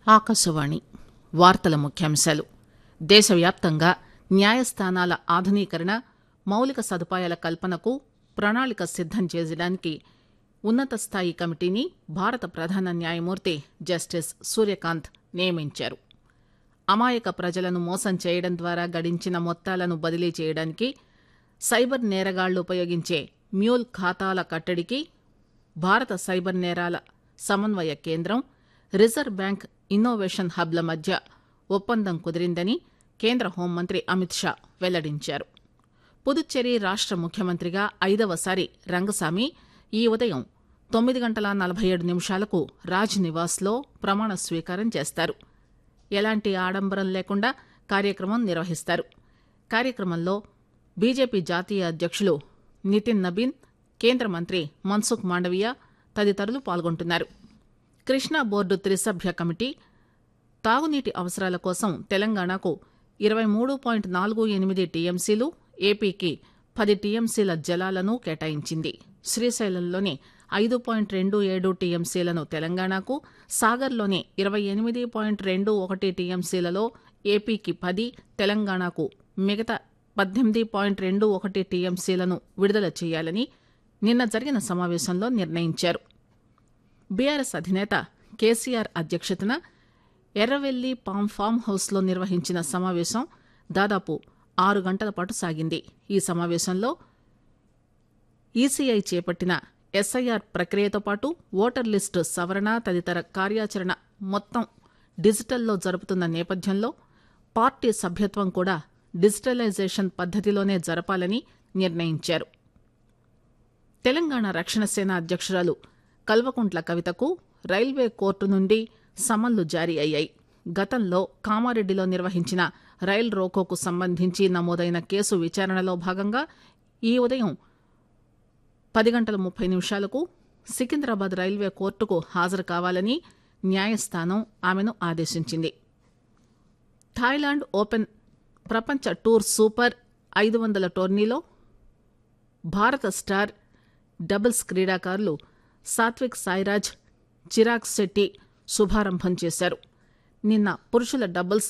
ఆకాశవాణి వార్తల ముఖ్యాంశాలు దేశవ్యాప్తంగా న్యాయస్థానాల ఆధునీకరణ మౌలిక సదుపాయాల కల్పనకు ప్రణాళిక సిద్దం చేయడానికి ఉన్నత స్థాయి కమిటీని భారత ప్రధాన న్యాయమూర్తి జస్టిస్ సూర్యకాంత్ నియమించారు అమాయక ప్రజలను మోసం చేయడం ద్వారా గడించిన మొత్తాలను బదిలీ చేయడానికి సైబర్ నేరగాళ్లు ఉపయోగించే మ్యూల్ ఖాతాల కట్టడికి భారత సైబర్ నేరాల సమన్వయ కేంద్రం రిజర్వ్ బ్యాంక్ ఇన్నోవేషన్ హబ్ల మధ్య ఒప్పందం కుదిరిందని కేంద్ర హోంమంత్రి అమిత్ షా వెల్లడించారు పుదుచ్చేరి రాష్ట ముఖ్యమంత్రిగా ఐదవసారి రంగసామి ఈ ఉదయం తొమ్మిది గంటల నలభై ఏడు నిమిషాలకు రాజ్ నివాస్లో ప్రమాణ స్వీకారం చేస్తారు ఎలాంటి ఆడంబరం లేకుండా కార్యక్రమం నిర్వహిస్తారు కార్యక్రమంలో బీజేపీ జాతీయ అధ్యక్షులు నితిన్ నబీన్ కేంద్ర మంత్రి మన్సుఖ్ మాండవీయ తదితరులు పాల్గొంటున్నారు కృష్ణా బోర్డు త్రిసభ్య కమిటీ తాగునీటి అవసరాల కోసం తెలంగాణకు ఇరవై మూడు పాయింట్ నాలుగు ఎనిమిది టీఎంసీలు ఏపీకి పది టీఎంసీల జలాలను కేటాయించింది శ్రీశైలంలోని ఐదు పాయింట్ రెండు ఏడు టీఎంసీలను తెలంగాణకు సాగర్లోని ఇరవై ఎనిమిది పాయింట్ రెండు ఒకటి టీఎంసీలలో ఏపీకి పది తెలంగాణకు మిగతా పద్దెనిమిది పాయింట్ రెండు ఒకటి టీఎంసీలను విడుదల చేయాలని నిన్న జరిగిన సమావేశంలో నిర్ణయించారు బీఆర్ఎస్ అధినేత కేసీఆర్ అధ్యక్షతన ఎర్రవెల్లి పామ్ ఫామ్ హౌస్లో నిర్వహించిన సమావేశం దాదాపు ఆరు గంటల పాటు సాగింది ఈ సమావేశంలో ఈసీఐ చేపట్టిన ఎస్ఐఆర్ ప్రక్రియతో పాటు ఓటర్ లిస్టు సవరణ తదితర కార్యాచరణ మొత్తం డిజిటల్లో జరుపుతున్న నేపథ్యంలో పార్టీ సభ్యత్వం కూడా డిజిటలైజేషన్ పద్దతిలోనే జరపాలని నిర్ణయించారు తెలంగాణ రక్షణ సేన అధ్యక్షురాలు కల్వకుంట్ల కవితకు రైల్వే కోర్టు నుండి సమన్లు జారీ అయ్యాయి గతంలో కామారెడ్డిలో నిర్వహించిన రైల్ రోకోకు సంబంధించి నమోదైన కేసు విచారణలో భాగంగా ఈ ఉదయం పది గంటల ముప్పై నిమిషాలకు సికింద్రాబాద్ రైల్వే కోర్టుకు హాజరు కావాలని న్యాయస్థానం ఆమెను ఆదేశించింది థాయిలాండ్ ఓపెన్ ప్రపంచ టూర్ సూపర్ ఐదు వందల టోర్నీలో భారత స్టార్ డబుల్స్ క్రీడాకారులు సాత్విక్ సాయిరాజ్ చిరాగ్ శెట్టి శుభారంభం చేశారు నిన్న పురుషుల డబుల్స్